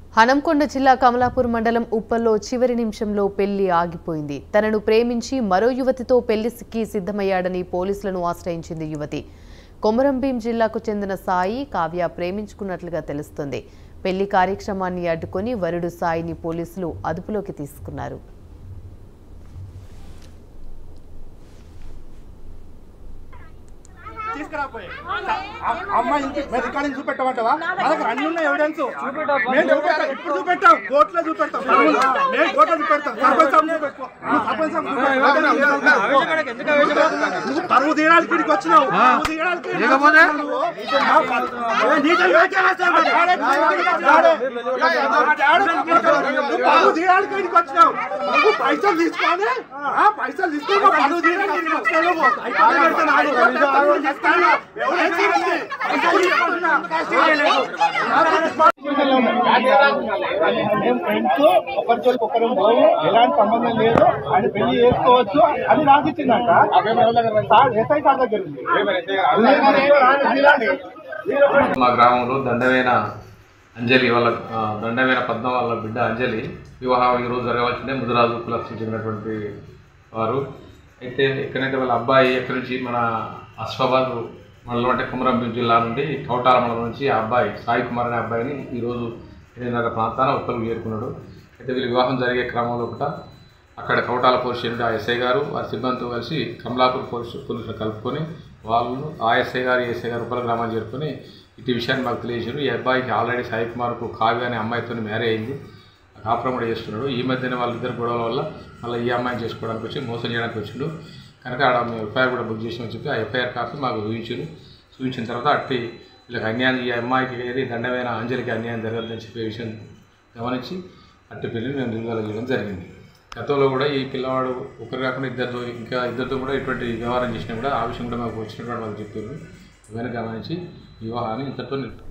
హనంకొండ జిల్లా కమలాపూర్ మండలం ఉప్పల్లో చివరి నిమిషంలో పెళ్లి ఆగిపోయింది తనను ప్రేమించి మరో యువతితో పెళ్లికి సిద్ధమయ్యాడని పోలీసులను ఆశ్రయించింది యువతి కొమరంభీం జిల్లాకు చెందిన సాయి కావ్య ప్రేమించుకున్నట్లుగా తెలుస్తోంది పెళ్లి కార్యక్రమాన్ని అడ్డుకొని వరుడు సాయిని పోలీసులు అదుపులోకి తీసుకున్నారు తీసుకురాపోయి అమ్మాయి ఇంటి మేము రికార్డింగ్ చూపెట్టమంటావా మా దగ్గర అన్ని ఉన్నాయి ఎవిడెన్స్ మేము చూపెట్టాం ఇప్పుడు చూపెట్టాం కోర్టులో చూపెడతాం మేము కోర్టులో చూపెడతాం సర్పంచ్ సాబ్ చూపెట్టుకో నువ్వు సర్పంచ్ సాబ్ చూపెట్టు. నువ్వు పరువు తీయడానికి ఇక్కడికి వచ్చినావు పరువు తీయడానికి ఇక్కడికి వచ్చినావు నువ్వు. ఏ, నీతో ఇవాకే రాస్తావు మరి. నువ్వు పరువు తీయడానికి ఇక్కడికి వచ్చినావు నువ్వు పైసలు తీసుకొని ఆ, పైసలు తీసుకొని నువ్వు పరువు తీయడానికి ఇక్కడికి వచ్చినావు నువ్వు. అయిపోయి పెడతాను ఆడు. పరువు చేస్తాను. ఎవరు చేసింది? పైసలు తీసుకుంటున్నా. మేము ఫ్రెండ్స్ ఒకరితో ఒకరు పోయి ఎలాంటి సంబంధం లేదు ఆయన పెళ్లి చేసుకోవచ్చు అని రాసిచ్చిందంట సార్ ఎస్ఐ సార్ దగ్గర ఉంది మా గ్రామంలో దండమైన అంజలి వాళ్ళ ఆ, దండమైన పద్మ వాళ్ళ బిడ్డ అంజలి వివాహం ఈరోజు జరగవలసిందే ముదిరాజు కులస్కి చెందినటువంటి వారు అయితే ఎక్కడైతే వాళ్ళ అబ్బాయి ఎక్కడి నుంచి మన అశ్వాబాద్ మండలం అంటే కుమరంభీం జిల్లా నుండి కౌటాల మండలం నుంచి ఆ అబ్బాయి సాయి కుమార్ అనే అబ్బాయిని ఈరోజు ఎనిమిదిన్నర ప్రాంతాన ఉప్పలకు చేరుకున్నాడు అయితే వీళ్ళ వివాహం జరిగే క్రమంలో కూడా అక్కడ కౌటాల పోలీస్ స్టేషన్ ఆ ఎస్ఐ గారు వారి సిబ్బందితో కలిసి కమలాపూర్ పోలీసు పోలీసులు కలుపుకొని వాళ్ళు ఆ ఎస్ఐ గారు ఈ ఎస్ఐ గారు ఉప్పల గ్రామాన్ని చేరుకొని ఇటు విషయాన్ని మాకు తెలియజేశారు ఈ అబ్బాయికి ఆల్రెడీ సాయి కుమార్కు కావ్య అనే అమ్మాయితో మ్యారేజ్ అయింది కాపురం కూడా చేస్తున్నాడు ఈ మధ్యన వాళ్ళిద్దరు గొడవల వల్ల మళ్ళీ ఈ అమ్మాయిని చేసుకోవడానికి వచ్చి మోసం చేయడానికి వచ్చిండు కనుక ఆడ మేము ఎఫ్ఐఆర్ కూడా బుక్ చేసామని చెప్పి ఆ ఎఫ్ఐఆర్ కాపీ మాకు చూపించారు చూపించిన తర్వాత అట్టి వీళ్ళకి అన్యాయం ఈ అమ్మాయికి ఏది దండమైన అంజలికి అన్యాయం జరగదని చెప్పే విషయం గమనించి అట్టి పెళ్లిని మేము నిలుదల చేయడం జరిగింది గతంలో కూడా ఈ పిల్లవాడు ఒకరు కాకుండా ఇద్దరితో ఇంకా ఇద్దరితో కూడా ఇటువంటి వ్యవహారం చేసినా కూడా ఆ విషయం కూడా మాకు వచ్చినటువంటి వాళ్ళు చెప్పారు ఇవన్నీ గమనించి వివాహాన్ని ఇంతటితో నిలుపుతాం